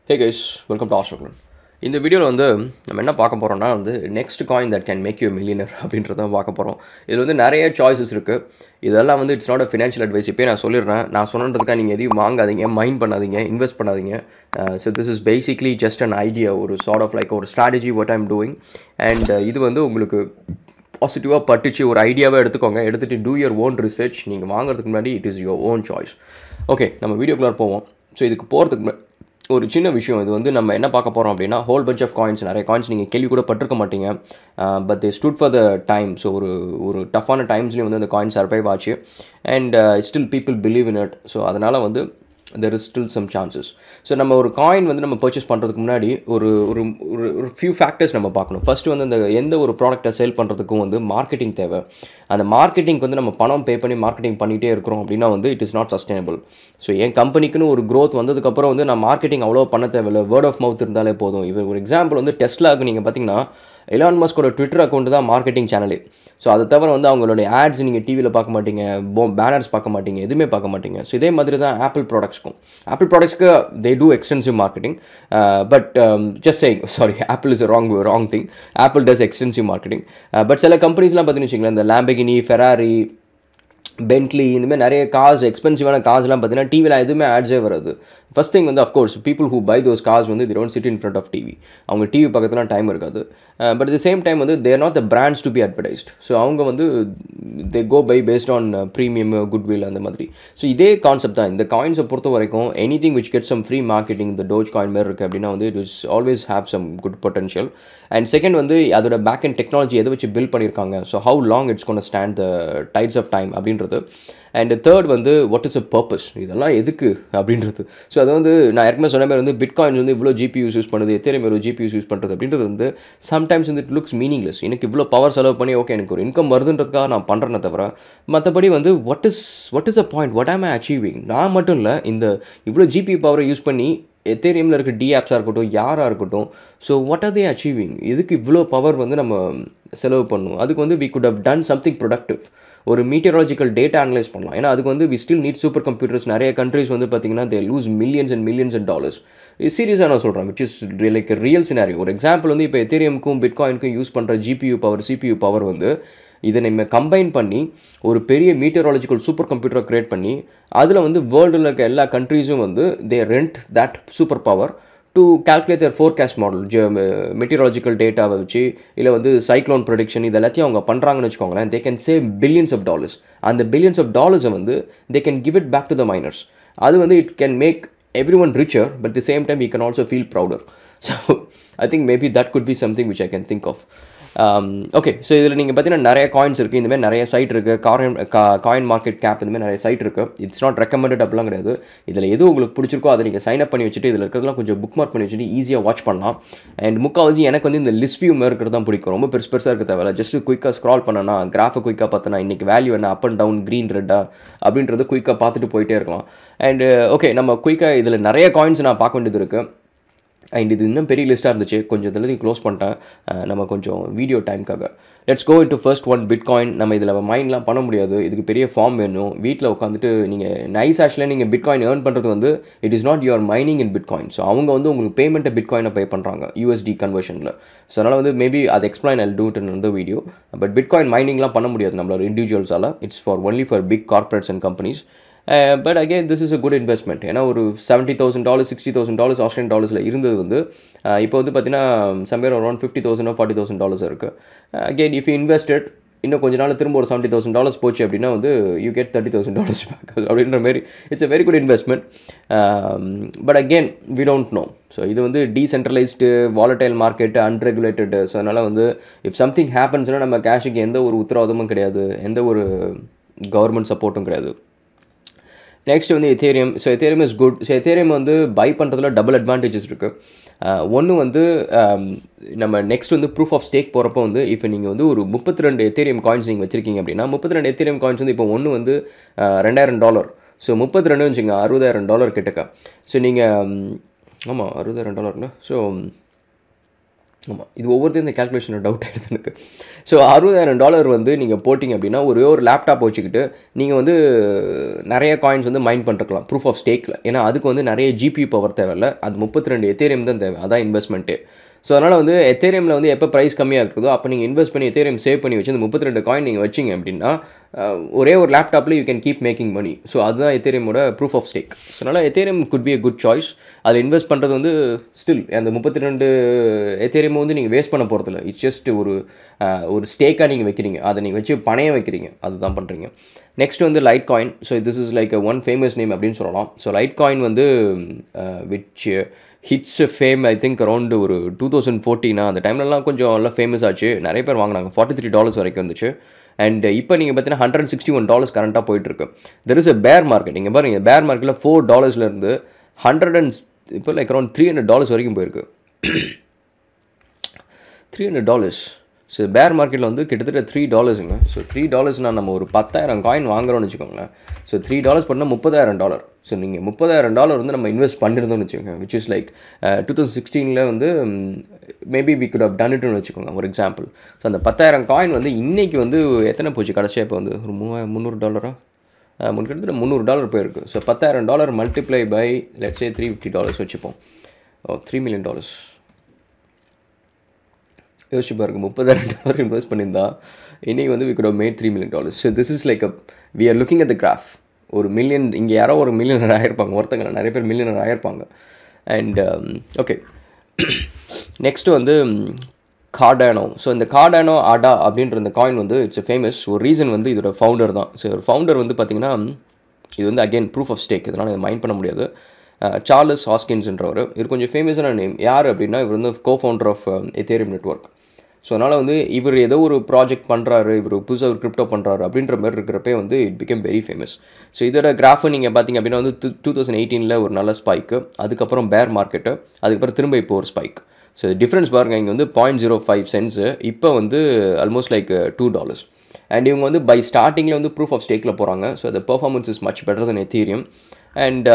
Hey guys welcome to Australian இந்த வீடியோவில் வந்து நம்ம என்ன பார்க்க போகிறோம்னா வந்து next coin that can make you millionaire அப்படின்றத தான் பார்க்க போகிறோம் இதில் வந்து நிறைய சாய்ஸஸ் இருக்குது இதெல்லாம் வந்து it's not a financial advice இப்போ நான் சொல்லிடுறேன் நான் சொன்னதுக்காக நீங்கள் எதையும் வாங்காதீங்க மைண்ட் பண்ணாதீங்க இன்வெஸ்ட் பண்ணாதீங்க so this is basically just an idea ஒரு சார்ட் ஆஃப் லைக் ஒரு strategy what I'm doing and இது வந்து உங்களுக்கு பாசிட்டிவாக பட்டுச்சு ஒரு ஐடியாவை எடுத்துக்கோங்க எடுத்துகிட்டு டூ யர் ஓன் ரிசர்ச் நீங்கள் வாங்குறதுக்கு முன்னாடி it is your own choice okay நம்ம வீடியோக்குள்ளார போவோம் ஸோ இதுக்கு போகிறதுக்கு முன்னாடி ஒரு சின்ன விஷயம் இது வந்து நம்ம என்ன பார்க்க போகிறோம் அப்படின்னா ஹோல் பஞ்ச் ஆஃப் காயின்ஸ் நிறைய காயின்ஸ் நீங்கள் கேள்வி கூட பட்டிருக்க மாட்டீங்க but they stood for the time so ஒரு ஒரு டஃப்பான டைம்ஸ்லேயும் வந்து அந்த காயின் சர்வைவ் ஆச்சு and still people believe in it so அதனால் வந்து there is still some chances so நம்ம ஒரு காயின் வந்து நம்ம பர்ச்சேஸ் பண்ணுறதுக்கு முன்னாடி ஒரு ஒரு ஒரு ஒரு ஃபியூ ஃபேக்டர்ஸ் நம்ம பார்க்கணும் ஃபஸ்ட்டு வந்து அந்த எந்த ஒரு ப்ராடக்ட்டை சேல் பண்ணுறதுக்கும் வந்து மார்க்கெட்டிங் தேவை அந்த மார்க்கெட்டிங்க்கு வந்து நம்ம பணம் பே பண்ணி மார்க்கெட்டிங் பண்ணிகிட்டே இருக்கிறோம் அப்படின்னா வந்து it is not sustainable so என் கம்பெனிக்குன்னு ஒரு க்ரோத் வந்ததுக்கப்புறம் வந்து நான் மார்க்கெட்டிங் அவ்வளோ பண்ண தேவையில்லை வேர்ட் ஆஃப் மவுத் இருந்தாலே போதும் இவர் ஒரு எக்ஸாம்பிள் வந்து டெஸ்லாவுக்கு நீங்கள் பார்த்தீங்கன்னா எலான் மஸ்கோட ட்விட்டர் அக்கௌண்ட் தான் மார்க்கெட்டிங் சேனலே ஸோ அதை தவிர வந்து அவங்களுடைய ஆட்ஸ் நீங்கள் டிவியில் பார்க்க மாட்டீங்க போ பேனர்ஸ் பார்க்க மாட்டீங்க எதுவுமே பார்க்க மாட்டீங்க ஸோ இதே மாதிரி தான் ஆப்பிள் ப்ராடக்ட்ஸ்க்கும் ஆப்பிள் ப்ராடக்ட்ஸ்க்கு they do extensive marketing but just say sorry Apple is wrong wrong thing Apple does extensive marketing but சில கம்பெனிஸ்லாம் பார்த்தீங்கன்னு வச்சுங்களேன் இந்த லேம்பகினி ஃபெராரி பென்ட்லி இந்தமாதிரி நிறைய கார்ஸ் எக்ஸ்பென்சிவான கார்ஸ்லாம் பார்த்தீங்கன்னா டிவியில் எதுவுமே ஆட்ஸே வராது ஃபஸ்ட் திங் வந்து of course people who buy those cars வந்து they don't sit in front of TV அவங்க டிவி பக்கத்தில் டைம் இருக்காது பட் த சேம் டைம் வந்து they're not the brands to be advertised so அவங்க வந்து they go by based on premium goodwill அந்த மாதிரி so இதே கான்செப்ட் தான் இந்த காயின்ஸை பொறுத்த வரைக்கும் any thing which get some free marketing இந்த டோஜ் காயின் மாதிரி இருக்குது அப்படின்னா வந்து it is always have some good potential and second வந்து அதோட பேக் அண்ட் டெக்னாலஜி எதை வச்சு பில்ட் பண்ணியிருக்காங்க ஸோ ஹவு லாங் இட்ஸ் கொண்டு stand the tides of time அப்படின்றது அண்ட் தேர்ட் வந்து வாட் இஸ் அ பர்பஸ் இதெல்லாம் எதுக்கு அப்படின்றது ஸோ அது வந்து நான் ஏற்கனவே சொன்ன மாதிரி வந்து பிட்காயின்ஸ் வந்து இவ்வளோ ஜிபியூஸ் யூஸ் பண்ணுது எத்தனை ஒரு ஜிபியூஸ் யூஸ் பண்ணுறது அப்படின்றது வந்து சம்டைம்ஸ் வந்து இட் லுக்ஸ் மீனிங்லெஸ் எனக்கு இவ்வளோ பவர் செலவு பண்ணி ஓகே எனக்கு ஒரு இன்கம் வருதுன்றதுக்காக நான் பண்ணுறேனே தவிர மற்றபடி வந்து what is what is a point what am I achieving நான் மட்டும் இல்லை இந்த இவ்வளோ ஜிபி பவரை யூஸ் பண்ணி எத்தேரியமில் இருக்க டி ஆப்ஸாக இருக்கட்டும் யாராக இருக்கட்டும் so what are they achieving இதுக்கு இவ்வளோ பவர் வந்து நம்ம செலவு பண்ணணும் அதுக்கு வந்து we could have done something productive ஒரு மீட்டியராலஜிக்கல் டேட்டா அனலைஸ் பண்ணலாம் ஏன்னா அதுக்கு வந்து we still need super computers நிறைய கண்ட்ரிஸ் வந்து பார்த்தீங்கன்னா they lose millions and millions and dollars சீரியஸாக நான் சொல்கிறேன் which is like real scenario ஒரு எக்ஸாம்பிள் வந்து இப்போ எத்தேரியமுக்கும் பிட்காயினுக்கும் யூஸ் பண்ணுற ஜிபியூ பவர் சிபியூ பவர் வந்து இதை நம்ம கம்பைன் பண்ணி ஒரு பெரிய மீட்டராலஜிக்கல் சூப்பர் கம்ப்யூட்டரை க்ரியேட் பண்ணி அதில் வந்து வேர்ல்டில் இருக்க எல்லா கண்ட்ரீஸும் வந்து they rent that super power to calculate their forecast model the meteorological டேட்டாவை வச்சு இல்லை வந்து சைக்ளோன் ப்ரொடிக்ஷன் இது எல்லாத்தையும் அவங்க பண்ணுறாங்கன்னு வச்சுக்கோங்களேன் they can save billions of dollars அந்த பில்லியன்ஸ் ஆஃப் டாலர்ஸை வந்து they can give it back to the miners அது வந்து it can make everyone richer but the same time you can also feel prouder so I think maybe that could be something which I can think of okay so இதில் நீங்கள் பார்த்தீங்கன்னா நிறைய coins இருக்குது இந்தமாதிரி நிறைய side இருக்குது coin coin market gap இந்தமாதிரி நிறைய சைட் இருக்குது இட்ஸ் நாட் ரெக்கமெண்டட் அப்படிலாம் கிடையாது இதில் எது உங்களுக்கு பிடிச்சிருக்கோ அதை நீங்கள் சைன் அப் பண்ணி வச்சுட்டு இதில் இருக்கிறதுலாம் கொஞ்சம் புக் மார்க் பண்ணி வச்சுட்டு ஈஸியாக வாட்ச் பண்ணலாம் அண்ட் முக்கால்வாசி எனக்கு வந்து இந்த லிஸ்ட் வியூ இருக்கிறது தான் பிடிக்கும் ரொம்ப பெருசு பெருசாக இருக்க தேவையில்ல ஜஸ்ட் குயிக்காக ஸ்க்ரால் பண்ணனா கிராஃபை குயிக்காக பார்த்தனா இன்றைக்கி வேல்யூ என்ன அப் அண்ட் டவுன் க்ரீன் ரெட்டா அப்படின்றது குயிக்காக பார்த்துட்டு போயிட்டே இருக்கலாம் அண்டு ஓகே நம்ம குயிக்காக இதில் நிறைய காயின்ஸ் நான் பார்க்க வேண்டியது இருக்குது அண்ட் இது இன்னும் பெரிய லிஸ்ட்டாக இருந்துச்சு கொஞ்சம் இதில் க்ளோஸ் பண்ணிட்டேன் நம்ம கொஞ்சம் வீடியோ டைமுக்காக let's go into first one Bitcoin நம்ம இதில் மைண்ட்லாம் பண்ண முடியாது இதுக்கு பெரிய ஃபார்ம் வேணும் வீட்டில் உட்காந்துட்டு நீங்கள் நைஸ் ஆஷில் நீங்கள் பிட் காயின் ஏர்ன் பண்ணுறது வந்து it is not your mining in Bitcoin so அவங்க வந்து உங்களுக்கு பேமெண்ட்டை பிட் காயினை பே பண்ணுறாங்க யூஎஸ்டி கன்வர்ஷனில் ஸோ அதனால் வந்து மேபி அது எக்ஸ்பிளைன் அல் டூ இன் அந்த வீடியோ பட் பிட் காயின் மைனிங்லாம் பண்ண முடியாது நம்மளோட இண்டிவிஜுவல்ஸால் it's for only for big corporates and companies but again this is a good investment ஏன்னா ஒரு seventy thousand dollars sixty thousand dollars Australian டாலர்ஸில் இருந்தது வந்து இப்போ வந்து பார்த்தீங்கன்னா சம்வேர் அரௌண்ட் ஃபிஃப்டி தௌசண்டோ ஃபார்ட்டி தௌசண்ட் டாலர்ஸ் இருக்குது அகெயின் இஃப் இன்வெஸ்டட் இன்னும் கொஞ்ச நாள் திரும்ப ஒரு செவன்ட்டி தௌசண்ட் டாலர்ஸ் போச்சு அப்படின்னா வந்து you get thirty thousand dollars back அப்படின்ற மாதிரி it's a very good investment but again we don't know so இது வந்து decentralised volatile market unregulated so அதனால் வந்து இஃப் சம்திங் ஹேப்பன்ஸ்னால் நம்ம கேஷுக்கு எந்த ஒரு உத்தரவாதமும் கிடையாது எந்த ஒரு கவர்மெண்ட் சப்போர்ட்டும் கிடையாது நெக்ஸ்ட் வந்து Ethereum so Ethereum is good so Ethereum வந்து பை பண்ணுறதுல டபுள் அட்வான்டேஜஸ் இருக்குது ஒன்று வந்து நம்ம நெக்ஸ்ட் வந்து ப்ரூஃப் ஆஃப் ஸ்டேக் போகிறப்போ வந்து இப்போ நீங்கள் வந்து ஒரு முப்பத்தி ரெண்டு எத்தேரியம் காயின்ஸ் நீங்கள் வச்சுருக்கீங்க அப்படின்னா முப்பத்தி ரெண்டு எத்தேரியம் காயின்ஸ் வந்து இப்போ ஒன்று வந்து ரெண்டாயிரம் டாலர் ஸோ முப்பத்தி ரெண்டு வச்சுங்க அறுபதாயிரம் டாலர் கிட்டக்க ஸோ நீங்கள் ஆமாம் அறுபதாயிரம் டாலர்ல ஸோ ஆமாம் இது ஒவ்வொருத்தையும் இந்த கேல்குலேஷனில் டவுட் ஆகிடுது எனக்கு ஸோ அறுபதாயிரம் டாலர் வந்து நீங்கள் போட்டிங்க அப்படின்னா ஒரே ஒரு லேப்டாப் வச்சுக்கிட்டு நீங்கள் வந்து நிறைய காயின்ஸ் வந்து மைண்ட் பண்ணிருக்கலாம் ப்ரூஃப் ஆஃப் ஸ்டேக்கில் ஏன்னா அதுக்கு வந்து நிறைய ஜிபி பவர் தேவையில்ல அது முப்பத்தி ரெண்டு எத்தேரியம் தான் தேவை அதான் இன்வெஸ்ட்மெண்ட்டு ஸோ அதனால் வந்து எத்தேரியமில் வந்து எப்போ ப்ரைஸ் கம்மியாக இருக்குதோ அப்போ நீங்கள் இன்வெஸ்ட் பண்ணி எத்தேரியம் சேவ் பண்ணி வச்சு அந்த முப்பத்தி ரெண்டு காயின் நீங்கள் வச்சிங்க அப்படின்னா அஹ், ஒரே ஒரு லேப்டாப்பில் you can keep making money so அதுதான் எத்தேரியமோட ப்ரூஃப் ஆஃப் ஸ்டேக் ஸோ அதனால் Ethereum could be a good choice அதில் இன்வெஸ்ட் பண்ணுறது வந்து ஸ்டில் அந்த முப்பத்தி ரெண்டு எத்தேரியம் வந்து நீங்கள் வேஸ்ட் பண்ண போகிறதில்ல இட்ஸ் ஜஸ்ட் ஒரு அஹ், ஒரு ஸ்டேக்காக நீங்கள் வைக்கிறீங்க அதை நீங்கள் வச்சு பணையம் வைக்கிறீங்க அதுதான் பண்ணுறீங்க நெக்ஸ்ட் வந்து Litecoin so this is like one famous name அப்படின்னு சொல்லலாம் ஸோ லைட் காயின் வந்து which hits fame I think around ஒரு டூ தௌசண்ட் ஃபோர்டீனா அந்த டைம்லலாம் கொஞ்சம் நல்லா ஃபேமஸ் ஆச்சு நிறைய பேர் வாங்கினாங்க ஃபார்ட்டி த்ரீ டாலர்ஸ் வரைக்கும் வந்துச்சு அண்ட் இப்போ நீங்கள் பார்த்தீங்கன்னா ஹண்ட்ரட் சிக்ஸ்டி ஒன் டாலர்ஸ் கரண்ட்டாக போயிட்டுருக்கு there is a bear market நீங்கள் பாருங்க பேர் மார்க்கெட்டில் ஃபோர் டாலர்ஸ்லேருந்து ஹண்ட்ரட் அண்ட் இப்போ like around three hundred dollars வரைக்கும் போயிருக்கு த்ரீ ஹண்ட்ரட் டாலர்ஸ் ஸோ பேர் மார்க்கெட்டில் வந்து கிட்டத்தட்ட த்ரீ டாலர்ஸுங்க ஸோ த்ரீ டாலர்ஸ்னால் நம்ம ஒரு பத்தாயிரம் காயின் வாங்குறோம்னு வச்சுக்கோங்களேன் ஸோ த்ரீ டாலர்ஸ் பண்ணால் முப்பதாயிரம் டாலர் ஸோ நீங்கள் முப்பதாயிரம் டாலர் வந்து நம்ம இன்வெஸ்ட் பண்ணியிருந்தோம்னு வச்சுக்கோங்க which is like two thousand சிக்ஸ்டீனில் வந்து maybe we could have done இட்னு வச்சுக்கோங்க ஒரு எக்ஸாம்பிள் ஸோ அந்த பத்தாயிரம் காயின் வந்து இன்றைக்கி வந்து எத்தனை போச்சு கடைசியாக இப்போ வந்து ஒரு மூவாயிரம் முந்நூறு டாலரா முன் கிட்டத்தட்ட முந்நூறு டாலர் போயிருக்கு ஸோ பத்தாயிரம் dollar multiply by let's say three fifty dollars வச்சுப்போம் ஓ த்ரீ மில்லியன் டாலர்ஸ் யோசிச்சு பாருங்க முப்பதாயிரம் டாலர் இன்வெஸ்ட் பண்ணியிருந்தா இன்றைக்கி வந்து we could have made three million dollars so this is like a we are looking at the graph ஒரு million இங்கே யாரோ ஒரு மில்லியனர் ஆகிருப்பாங்க ஒருத்தங்க நிறைய பேர் மில்லியனர் ஆகிருப்பாங்க அண்ட் ஓகே நெக்ஸ்ட்டு வந்து கார்டானோ ஸோ இந்த கார்டானோ ஆடா அப்படின்ற இந்த காயின் வந்து இட்ஸ் ஃபேமஸ் ஒரு ரீசன் வந்து இதோட ஃபவுண்டர் தான் ஸோ ஒரு ஃபவுண்டர் வந்து பார்த்திங்கன்னா இது வந்து அகைன் ப்ரூஃப் ஆஃப் ஸ்டேக் இதனால் இதை மைண்ட் பண்ண முடியாது சார்லஸ் ஹாஸ்கின்ஸ்ன்றவர் இது கொஞ்சம் ஃபேமஸான நேம் யார் அப்படின்னா இவர் வந்து co founder of Ethereum network so அதனால் வந்து இவர் ஏதோ ஒரு ப்ராஜெக்ட் பண்ணுறாரு இவர் புதுசாக ஒரு கிரிப்டோ பண்ணுறாரு அப்படின்ற மாதிரி இருக்கிறப்பே வந்து it become very famous so இதோட கிராஃபு நீங்கள் பார்த்தீங்க அப்படின்னா வந்து டூ தௌசண்ட் எயிட்டீனில் ஒரு நல்ல ஸ்பைக்கு அதுக்கப்புறம் பேர் மார்க்கெட்டு அதுக்கப்புறம் திரும்ப இப்போ ஒரு ஸ்பைக் ஸோ டிஃப்ரென்ஸ் பாருங்கள் இங்கே வந்து பாயிண்ட் ஜீரோ ஃபைவ் சென்ட்ஸு இப்போ வந்து almost like two dollars and இவங்க வந்து பை ஸ்டார்டிங்கில் வந்து ப்ரூஃப் ஆஃப் ஸ்டேக்கில் போகிறாங்க so the performance is much better than Ethereum and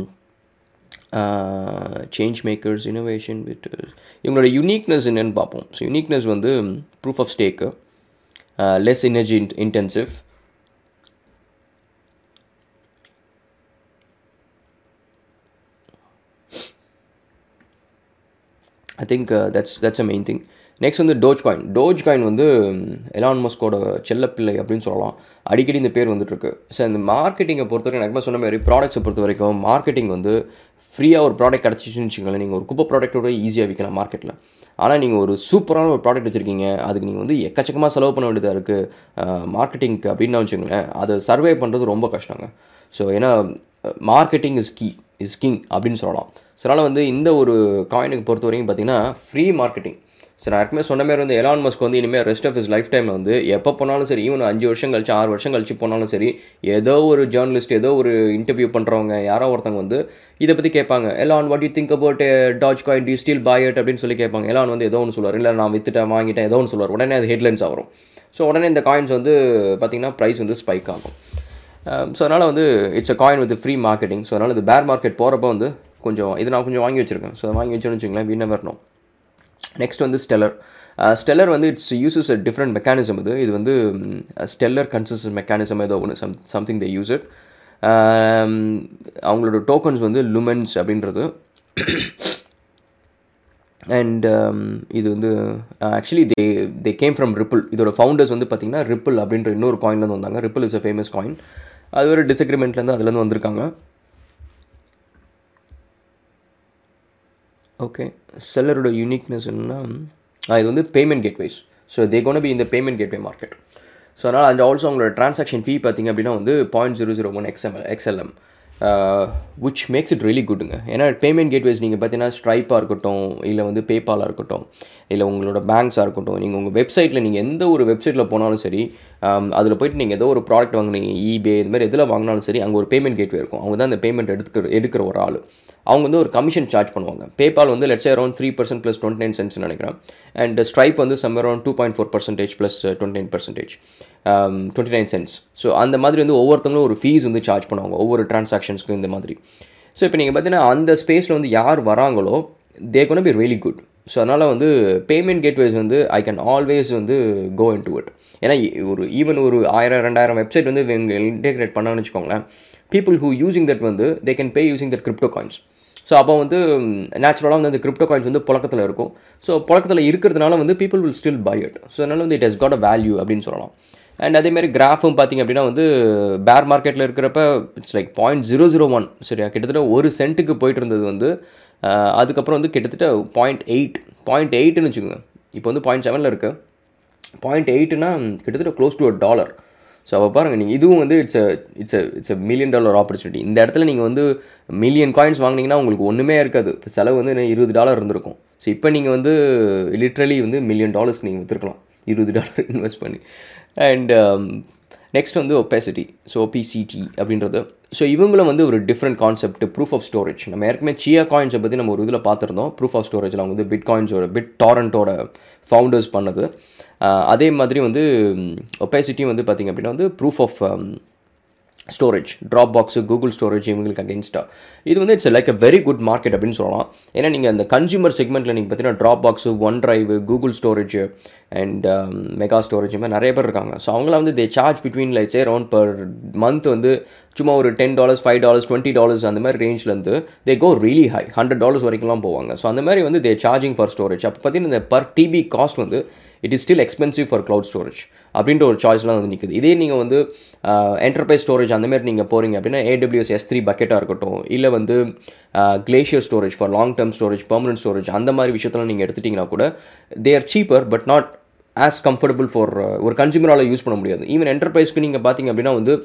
change makers innovation with இவங்களோட யூனிக்னஸ் என்னன்னு பார்ப்போம் ஸோ யூனிக்னஸ் வந்து proof of stake less energy intensive I think that's that's a main thing next வந்து Doge coin Doge coin வந்து Elon மஸ்கோட செல்லப்பிள்ளை அப்படின்னு சொல்லலாம் அடிக்கடி இந்த பேர் வந்துட்டுருக்கு ஸோ இந்த மார்க்கெட்டிங்கை பொறுத்தவரைக்கும் எனக்கு சொன்ன மாதிரி ப்ராடக்ட்ஸை பொறுத்த வரைக்கும் மார்க்கெட்டிங் வந்து ஃப்ரீயாக ஒரு ப்ராடக்ட் கிடச்சிச்சுன்னு வச்சுக்கோங்களேன் நீங்கள் ஒரு குப்பை ப்ராடக்ட்டோட ஈஸியாக விற்கலாம் மார்க்கெட்டில் ஆனால் நீங்கள் ஒரு சூப்பரான ஒரு ப்ராடக்ட் வச்சுருக்கீங்க அதுக்கு நீங்கள் வந்து எக்கச்சக்கமாக செலவு பண்ண வேண்டியதாக இருக்குது மார்க்கெட்டிங்க்கு அப்படின்னு வச்சுக்கோங்களேன் அதை சர்வே பண்ணுறது ரொம்ப கஷ்டங்க ஸோ ஏன்னா marketing is key is king அப்படின்னு சொல்லலாம் ஸோ அதனால் வந்து இந்த ஒரு காயினுக்கு பொறுத்த வரைக்கும் பார்த்தீங்கன்னா ஃப்ரீ மார்க்கெட்டிங் ஸோ நான் ஏற்கனவே சொன்ன மாதிரி வந்து எலான் மஸ்க் வந்து இனிமேல் ரெஸ்ட் ஆஃப் இஸ் லைஃப் டைமில் வந்து எப்போ போனாலும் சரி ஈவன் அஞ்சு வருஷம் கழிச்சு ஆறு வருஷம் கழிச்சு போனாலும் சரி ஏதோ ஒரு ஜேர்னலிஸ்ட் ஏதோ ஒரு இன்டர்வியூ பண்ணுறவங்க யாரோ ஒருத்தவங்க வந்து இதை பற்றி கேட்பாங்க Elon what you think about Doge coin டி ஸ்டீல் பாய் இட் அப்படின்னு சொல்லி கேட்பாங்க எலான் வந்து ஏதோ ஒன்று சொல்லுவார் இல்லை நான் வித்துட்டேன் வாங்கிட்டேன் ஏதோ ஒன்று சொல்லுவார் உடனே அது ஹெட்லைன்ஸ் வரும் ஸோ உடனே இந்த காயின்ஸ் வந்து பார்த்திங்கன்னா ப்ரைஸ் வந்து ஸ்பைக் ஆகும் ஸோ அதனால் வந்து it's a coin with free marketing so அதனால் இந்த பேர் மார்க்கெட் போகிறப்ப வந்து கொஞ்சம் இது நான் கொஞ்சம் வாங்கி வச்சுருக்கேன் ஸோ வாங்கி வச்சோன்னு வச்சுங்களேன் வீணை வரணும் நெக்ஸ்ட் வந்து ஸ்டெல்லர் ஸ்டெல்லர் வந்து it's uses a different mechanism இது இது வந்து ஸ்டெல்லர் கன்சிஸ்டன்ட் மெக்கானிசம் ஏதோ ஒன்று some something they use it அவங்களோட டோக்கன்ஸ் வந்து லுமென்ஸ் அப்படின்றது அண்ட் இது வந்து actually they they came from Ripple இதோட ஃபவுண்டர்ஸ் வந்து பார்த்திங்கன்னா ரிப்பிள் அப்படின்ற இன்னொரு காயின்லேருந்து வந்தாங்க Ripple is a famous coin அது ஒரு டிஸ்அக்ரிமெண்ட்லேருந்து அதுலேருந்து வந்திருக்காங்க ஓகே செல்லரோட யூனிக்னஸ் என்னன்னா இது வந்து payment gateways so they gonna be இந்த பேமெண்ட் கேட்வே மார்க்கெட் ஸோ அதனால் அந்த ஆல்சோ அவங்களோட ட்ரான்சாக்ஷன் ஃபீ பார்த்திங்க அப்படின்னா வந்து point zero zero one XML XLM which makes it really குட்டுங்க ஏன்னா பேமெண்ட் கேட்வேஸ் நீங்கள் பார்த்தீங்கன்னா ஸ்ட்ரைப்பாக இருக்கட்டும் இல்லை வந்து பேபாலாக இருக்கட்டும் இல்லை உங்களோட பேங்க்ஸாக இருக்கட்டும் நீங்கள் உங்கள் வெப்சைட்டில் நீங்கள் எந்த ஒரு வெப்சைட்டில் போனாலும் சரி அதில் போய்ட்டு நீங்கள் ஏதோ ஒரு ப்ராடக்ட் வாங்கினீங்க ஈபே இது மாதிரி எதில் வாங்கினாலும் சரி அங்கே ஒரு பேமெண்ட் கேட்வே இருக்கும் அவங்க தான் அந்த பேமெண்ட் எடுத்துக்கிற எடுக்கிற ஒரு ஆள் அவங்க வந்து ஒரு கமிஷன் சார்ஜ் பண்ணுவாங்க பேபால் வந்து let's around three percent plus twenty nine cents நினைக்கிறேன் அண்ட் ஸ்ட்ரைப் வந்து some around two point four percentage plus twenty nine percentage twenty nine cents so அந்த மாதிரி வந்து ஒவ்வொருத்தங்களும் ஒரு ஃபீஸ் வந்து சார்ஜ் பண்ணுவாங்க ஒவ்வொரு டிரான்சாக்ஷன்ஸ்க்கும் இந்த மாதிரி ஸோ இப்போ நீங்கள் பார்த்தீங்கன்னா அந்த ஸ்பேஸில் வந்து யார் வராங்களோ தே கொண்டு பி ரியலி குட் ஸோ அதனால் வந்து பேமெண்ட் கேட்வேஸ் வந்து ஐ கேன் ஆல்வேஸ் வந்து கோ இன் டு இட் ஏன்னா ஒரு ஈவன் ஒரு ஆயிரம் ரெண்டாயிரம் வெப்சைட் வந்து இவங்க இன்டெகிரேட் பண்ணான்னு வச்சுக்கோங்களேன் பீப்புள் ஹூ யூசிங் தட் வந்து they can pay using that crypto coins so அப்போ வந்து நேச்சுரலாக வந்து அந்த கிரிப்டோ காயின்ஸ் வந்து புழக்கத்தில் இருக்கும் ஸோ புழக்கத்தில் இருக்கிறதுனால வந்து people will still buy it so அதனால் வந்து it has got a value அப்படின்னு சொல்லலாம் அண்ட் அதேமாதிரி கிராஃபும் பார்த்திங்க அப்படின்னா வந்து பேர் மார்க்கெட்டில் இருக்கிறப்ப it's like point zero zero one சரியா கிட்டத்தட்ட ஒரு சென்ட்டுக்கு போயிட்டு இருந்தது வந்து அதுக்கப்புறம் வந்து கிட்டத்தட்ட பாயிண்ட் எயிட் பாயிண்ட் எயிட்னு வச்சுக்கோங்க இப்போ வந்து பாயிண்ட் செவனில் இருக்குது பாயிண்ட் எயிட்னா கிட்டத்தட்ட close to a dollar so அப்போ பாருங்கள் நீங்கள் இதுவும் வந்து it's it's it's a million dollar opportunity இந்த இடத்துல நீங்கள் வந்து மில்லியன் காயின்ஸ் வாங்கினீங்கன்னா உங்களுக்கு ஒன்றுமே இருக்காது இப்போ செலவு வந்து இருபது டாலர் இருந்திருக்கும் ஸோ இப்போ நீங்கள் வந்து லிட்ரலி வந்து மில்லியன் டாலர்ஸ்க்கு நீங்கள் விற்றுருக்கலாம் இருபது டாலர் இன்வெஸ்ட் பண்ணி அண்ட் நெக்ஸ்ட் வந்து ஒப்பேசிட்டி ஸோ ஓபிசிடி அப்படின்றது ஸோ இவங்களும் வந்து ஒரு different concept proof of storage நம்ம ஏற்கனவே சியா காயின்ஸை பற்றி நம்ம ஒரு இதில் பார்த்துருந்தோம் ப்ரூஃப் ஆஃப் ஸ்டோரேஜில் அவங்க வந்து பிட் காயின்ஸோட பிட் டாரண்ட்டோட ஃபவுண்டர்ஸ் பண்ணது அதே மாதிரி வந்து ஒப்பேசிட்டியும் வந்து பார்த்திங்க அப்படின்னா வந்து proof of storage Dropbox Google storage இவங்களுக்கு அகேன்ஸ்டாக இது வந்து it's like a very good market அப்படின்னு சொல்லலாம் ஏன்னா நீங்கள் அந்த கன்சியூமர் செக்மெண்ட்டில் நீங்கள் பார்த்தீங்கன்னா Dropbox OneDrive Google storage and Mega storage மாதிரி நிறைய பேர் இருக்காங்க ஸோ அவங்களாம் வந்து they charge between like around per month வந்து சும்மா ஒரு ten dollars five dollars twenty dollars அந்த மாதிரி ரேஞ்ச்லேருந்து they go really high hundred dollars வரைக்கும்லாம் போவாங்க ஸோ அந்த மாதிரி வந்து தே சார்ஜிங் ஃபார் ஸ்டோரேஜ் அப்போ பார்த்தீங்கன்னா இந்த பர் டிபி காஸ்ட் வந்து it is still expensive for cloud storage அப்படின்ற ஒரு சாய்ஸ்லாம் வந்து நிற்குது இதே நீங்கள் வந்து என்டர்பிரைஸ் ஸ்டோரேஜ் அந்தமாதிரி நீங்கள் போகிறீங்க அப்படின்னா ஏடபிள்யூஎஸ் எஸ் த்ரீ பக்கெட்டாக இருக்கட்டும் இல்லை வந்து Glacier storage for long term storage permanent storage அந்த மாதிரி விஷயத்தெல்லாம் நீங்கள் எடுத்துட்டிங்கன்னா கூட they are cheaper but not as comfortable for ஒரு கன்சூமரால் யூஸ் பண்ண முடியாது ஈவன் என்டர்பிரைஸ்க்கு நீங்கள் பார்த்தீங்க அப்படின்னா வந்து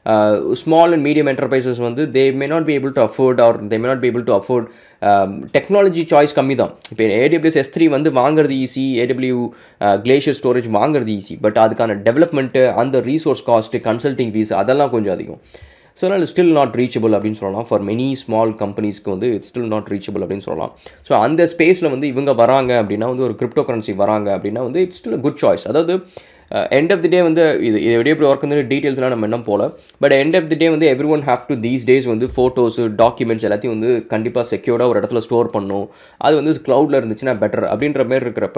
ஸ்மால் அண்ட் மீடியம் என்டர்பிரைசஸ் வந்து they may not be able to afford or they may not be able to afford technology choice கம்மி தான் இப்போ ஏடபிள்யூஎஸ் எஸ் த்ரீ வந்து வாங்குறது ஈஸி ஏடபிள்யூ கிளேஷியர் ஸ்டோரேஜ் வாங்குறது ஈஸி பட் அதுக்கான டெவலப்மெண்ட்டு அந்த resource cost consulting fees அதெல்லாம் கொஞ்சம் அதிகம் ஸோ அதனால் ஸ்டில் நாட் ரீச்சபிள் அப்படின்னு சொல்லலாம் ஃபார் மெனி ஸ்மால் கம்பெனிஸ்க்கு வந்து இட்ஸ் ஸ்டில் நாட் ரீச்சபிள் அப்படின்னு சொல்லலாம் ஸோ அந்த ஸ்பேஸில் வந்து இவங்க வராங்க அப்படின்னா வந்து ஒரு கிரிப்டோ கரன்சி வராங்க அப்படின்னா வந்து இட்ஸ் ஸ்டில் குட் சாய்ஸ் அதாவது எண்ட் ஆஃப் தி டே வந்து இது இது எப்படி எப்படி ஒர்க் வந்து டீட்டெயில்ஸ்லாம் நம்ம என்ன போல but end of the day வந்து everyone have to these days வந்து ஃபோட்டோஸு டாக்குமெண்ட்ஸ் எல்லாத்தையும் வந்து கண்டிப்பாக செக்யூர்டாக ஒரு இடத்துல ஸ்டோர் பண்ணும் அது வந்து க்ளவுடில் இருந்துச்சுன்னா பெட்டர் அப்படின்ற மாதிரி இருக்கிறப்ப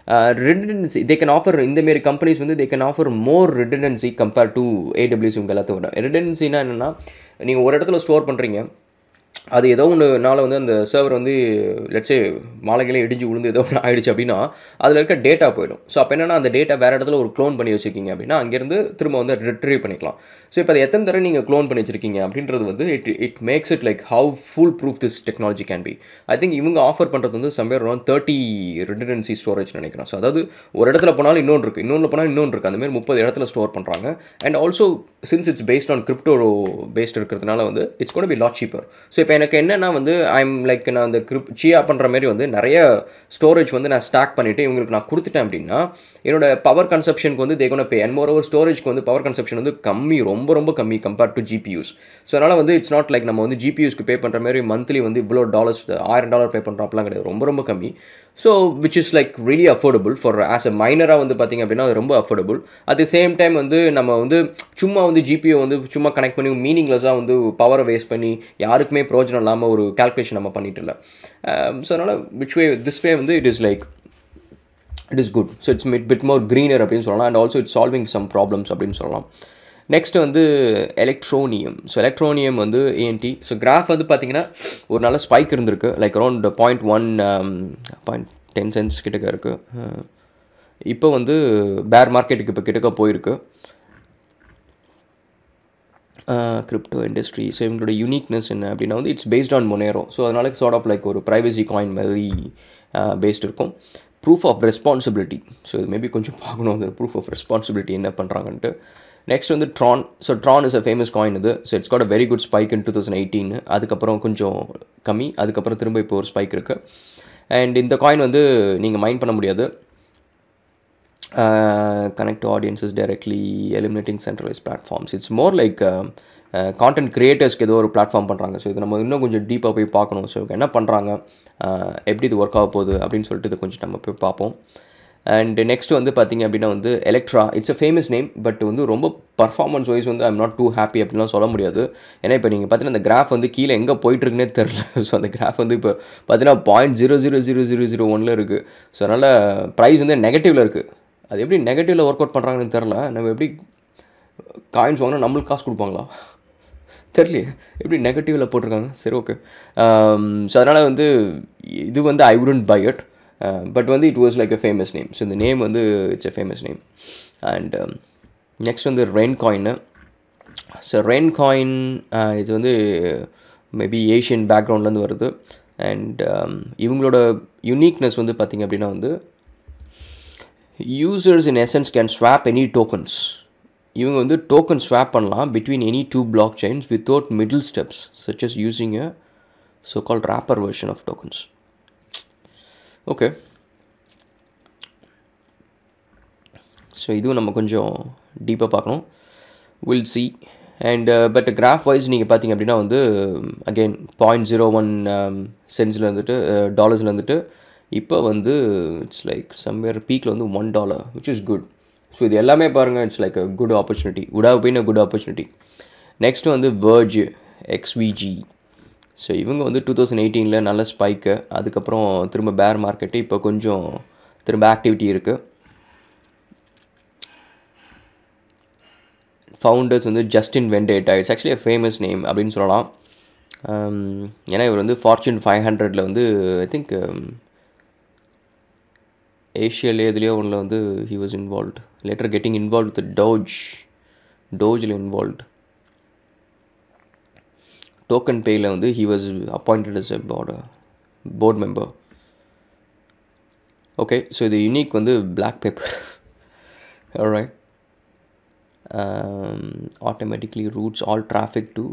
ரிடன்சி தே கேன் ஆஃபர் இந்தமாரி கம்பெனிஸ் வந்து they can offer more redundancy compare to AWS இவங்க எல்லாத்தையும் விட ரிடன்சினா என்னென்னா நீங்கள் ஒரு இடத்துல ஸ்டோர் பண்ணுறீங்க அது ஏதோ ஒன்றுனால வந்து அந்த சர்வர் வந்து லட்சே மாலைகளே இடிஞ்சு விழுந்து ஏதோ ஒன்று ஆயிடுச்சு அப்படின்னா அதில் இருக்க டேட்டா போயிடும் ஸோ அப்போ என்னென்னா அந்த டேட்டா வேறு இடத்துல ஒரு க்ளோன் பண்ணி வச்சுருக்கீங்க அப்படின்னா அங்கேருந்து திரும்ப வந்து ரிட்ரீவ் பண்ணிக்கலாம் ஸோ இப்போ அதை எத்தனை தடவை நீங்கள் க்ளோன் பண்ணி வச்சிருக்கீங்க அப்படின்றது வந்து it it makes it like how full proof this technology can be I think இவங்க ஆஃபர் பண்ணுறது வந்து somewhere around thirty redundancy storage நினைக்கிறேன் ஸோ அதாவது ஒரு இடத்துல போனாலும் இன்னொன்று இருக்குது இன்னொன்று போனால் இன்னொன்று இருக்குது அந்தமாதிரி முப்பது இடத்துல ஸ்டோர் பண்ணுறாங்க and also since it's based on crypto based இருக்கிறதுனால வந்து இட்ஸ் கூட பி லாட் சீப்பர் ஸோ இப்போ எனக்கு என்னென்னா வந்து ஐம் லைக் நான் அந்த கிரிப் சியா பண்ணுற மாதிரி வந்து நிறைய ஸ்டோரேஜ் வந்து நான் ஸ்டாக் பண்ணிவிட்டு இவங்களுக்கு நான் கொடுத்துட்டேன் அப்படின்னா என்னோட பவர் கன்சப்ஷனுக்கு வந்து தேகோன பே அண்ட் மோர் ஓவர் ஸ்டோரேஜ்க்கு வந்து பவர் கன்சப்ஷன் வந்து கம்மி ரொம்ப ரொம்ப கம்மி கம்பேர்ட் டு ஜிபியூஸ் ஸோ அதனால் வந்து இட்ஸ் நாட் லைக் நம்ம வந்து ஜிபியூஸ்க்கு பே பண்ணுற மாதிரி மந்த்லி வந்து இவ்வளோ டாலர்ஸ் ஆயிரம் டாலர் பே பண்ணுறப்பலாம் கிடையாது ரொம்ப ரொம்ப கம்மி so which is like really affordable for as a மைனராக வந்து பார்த்திங்க அப்படின்னா அது ரொம்ப affordable at the same time வந்து நம்ம வந்து சும்மா வந்து ஜிபிஓ வந்து சும்மா கனெக்ட் பண்ணி மீனிங்லெஸ்ஸாக வந்து பவரை வேஸ்ட் பண்ணி யாருக்குமே பிரோஜனம் இல்லாமல் ஒரு கால்குலேஷன் நம்ம பண்ணிட்டு இல்லை ஸோ அதனால் விச் வே திஸ் வே வந்து it is like it is good so it's mid bit more greener அப்படின்னு சொல்லலாம் and also it's solving some problems அப்படின்னு சொல்லலாம் நெக்ஸ்ட் வந்து எலக்ட்ரோனியம் ஸோ எலக்ட்ரோனியம் வந்து ஏஎன்டி ஸோ கிராஃப் வந்து பார்த்தீங்கன்னா ஒரு நல்ல ஸ்பைக் இருந்திருக்கு like around point one point ten cents கிட்டக்க இருக்குது இப்போ வந்து பேர் மார்க்கெட்டுக்கு இப்போ கிட்டக்க போயிருக்கு கிரிப்டோ இண்டஸ்ட்ரி ஸோ இவங்களோட யூனிக்னஸ் என்ன அப்படின்னா வந்து it's based on Monero so அதனால சார்ட் ஆஃப் லைக் ஒரு ப்ரைவசி காயின் மாதிரி பேஸ்ட் இருக்கும் ப்ரூஃப் ஆஃப் ரெஸ்பான்சிபிலிட்டி ஸோ இது மேபி கொஞ்சம் பார்க்கணும் அந்த ப்ரூஃப் ஆஃப் ரெஸ்பான்சிபிலிட்டி என்ன பண்ணுறாங்கன்ட்டு நெக்ஸ்ட் வந்து Tron so Tron is a famous coin இது so it's God a very good spike in two thousand eighteen அதுக்கப்புறம் கொஞ்சம் கம்மி அதுக்கப்புறம் திரும்ப இப்போ ஒரு ஸ்பைக் இருக்குது அண்ட் இந்த காயின் வந்து நீங்கள் மைண்ட் பண்ண முடியாது connect audiences directly eliminating centralize platforms it's more like content க்ரியேட்டர்ஸ்க்கு ஏதோ ஒரு பிளாட்ஃபார்ம் பண்ணுறாங்க ஸோ இது நம்ம இன்னும் கொஞ்சம் டீப்பாக போய் பார்க்கணும் ஸோ என்ன பண்ணுறாங்க எப்படி இது ஒர்க் ஆக போகுது அப்படின்னு சொல்லிட்டு இது கொஞ்சம் நம்ம போய் பார்ப்போம் அண்ட் நெக்ஸ்ட் வந்து பார்த்திங்க அப்படின்னா வந்து Electra it's a famous name but வந்து ரொம்ப பர்ஃபார்மன்ஸ் வைஸ் வந்து ஐம் நாட் டூ ஹாப்பி அப்படின்லாம் சொல்ல முடியாது ஏன்னா இப்போ நீங்கள் பார்த்தீங்கன்னா அந்த கிராஃப் வந்து கீழே எங்கே போயிட்டுருக்குனே தெரில ஸோ அந்த கிராஃப் வந்து இப்போ பார்த்தீங்கன்னா point zero zero zero zero zero ஒனில் இருக்குது ஸோ அதனால் ப்ரைஸ் வந்து நெகட்டிவில் இருக்குது அது எப்படி நெகட்டிவில் ஒர்க் அவுட் பண்ணுறாங்கன்னு தெரில நம்ம எப்படி காயின்ஸ் வாங்கினா நம்மளுக்கு காசு கொடுப்பாங்களா தெரியலையே எப்படி நெகட்டிவில் போட்டிருக்காங்க சரி ஓகே ஸோ அதனால் வந்து இது வந்து I wouldn't buy it but வந்து it was like a famous name so இந்த நேம் வந்து it's a famous name and next வந்து ரெயின் காயின்னு ஸோ ரெயின் காயின் இது வந்து மேபி ஏஷியன் பேக்ரவுண்ட்லேருந்து வருது அண்ட் இவங்களோட யுனிக்னஸ் வந்து பார்த்திங்க அப்படின்னா வந்து users in essence can swap any tokens இவங்க வந்து டோக்கன் ஸ்வாப் பண்ணலாம் between any two blockchains without middle steps such as using a so call wrapper version of tokens okay so இதுவும் நம்ம கொஞ்சம் டீப்பாக பார்க்கணும் will see and but graph wise நீங்கள் பார்த்தீங்க அப்படின்னா வந்து அகெயின் பாயிண்ட் ஜீரோ ஒன் சென்ஸில் வந்துட்டு டாலர்ஸில் வந்துட்டு இப்போ வந்து இட்ஸ் லைக் சம்வேர் பீக்கில் வந்து one dollar which is good so இது எல்லாமே பாருங்கள் it's like a good opportunity would have been a good opportunity next வந்து வேர்ஜ் எக்ஸ்விஜி ஸோ இவங்க வந்து டூ தௌசண்ட் எயிட்டீனில் நல்ல ஸ்பைக்கு அதுக்கப்புறம் திரும்ப பேர் மார்க்கெட்டு இப்போ கொஞ்சம் திரும்ப ஆக்டிவிட்டி இருக்குது ஃபவுண்டர்ஸ் வந்து Justin Vendetta it's actually a famous name அப்படின்னு சொல்லலாம் ஏன்னா இவர் வந்து ஃபார்ச்சூன் ஃபைவ் ஹண்ட்ரடில் வந்து ஐ திங்க் ஏஷியாலே எதுலேயோ ஒன்றில் வந்து he was involved later getting involve with Doge டோஜில் இன்வால்வ்ட் டோக்கன் பேயில் வந்து he was appointed as a board board member okay so இது யூனிக் வந்து black paper right automatically routes all traffic to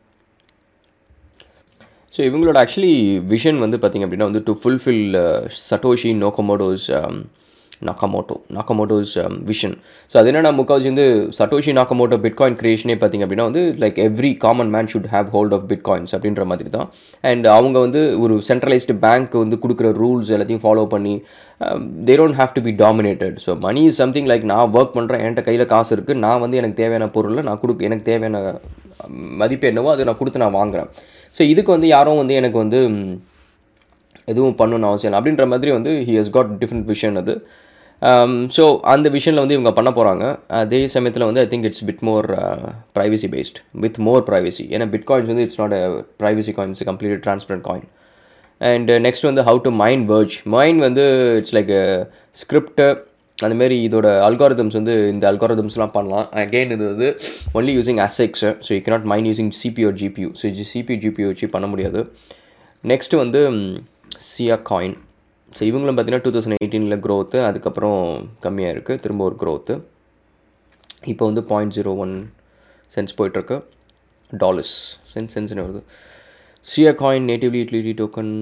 so இவங்களோட actually vision வந்து பார்த்திங்க அப்படின்னா வந்து to fulfil Satoshi Nakamoto's Nakamoto Nakamoto's vision so அது என்னென்னா முக்கால்வாசி வந்து சட்டோஷி நாக்கமோட்டோ பிட்காயின் கிரியேஷனே பார்த்திங்க அப்படின்னா வந்து like every common man should have hold of bitcoins அப்படின்ற மாதிரி தான் அண்ட் அவங்க வந்து ஒரு சென்ட்ரலைஸ்டு பேங்க் வந்து கொடுக்குற ரூல்ஸ் எல்லாத்தையும் ஃபாலோ பண்ணி they don't have to be dominated so money is something like நான் ஒர்க் பண்ணுறேன் என்கிட்ட கையில் காசு இருக்குது நான் வந்து எனக்கு தேவையான பொருளை நான் கொடுக்க எனக்கு தேவையான மதிப்பு என்னவோ அதை நான் கொடுத்து நான் வாங்குகிறேன் ஸோ இதுக்கு வந்து யாரும் வந்து எனக்கு வந்து எதுவும் பண்ணணும்னு அவசியம் இல்லை அப்படின்ற மாதிரி வந்து he has got different vision அது ஸோ அந்த விஷனில் வந்து இவங்க பண்ண போகிறாங்க அதே சமயத்தில் வந்து I think it's bit more privacy based with more privacy ஏன்னா பிட் காயின்ஸ் வந்து it's not a privacy coins complete transparent coin and next வந்து how to mined Verge mined வந்து இட்ஸ் லைக் ஸ்கிரிப்டு அந்தமாரி இதோட அல்காரிதம்ஸ் வந்து இந்த அல்காரிதம்ஸ்லாம் பண்ணலாம் again இது வந்து only using ASICs so you cannot mined using CPU GPU so CPU GPU வச்சு பண்ண முடியாது நெக்ஸ்ட் வந்து சியா காயின் ஸோ இவங்களும் பார்த்தீங்கன்னா டூ தௌசண்ட் எயிட்டீனில் க்ரோத்து அதுக்கப்புறம் கம்மியாக இருக்குது திரும்ப ஒரு க்ரோத்து இப்போ வந்து பாயிண்ட் ஜீரோ ஒன் சென்ஸ் போயிட்டுருக்கு டாலர்ஸ் சென்ஸ் சென்ஸ்னு வருது Sia coin natively utility token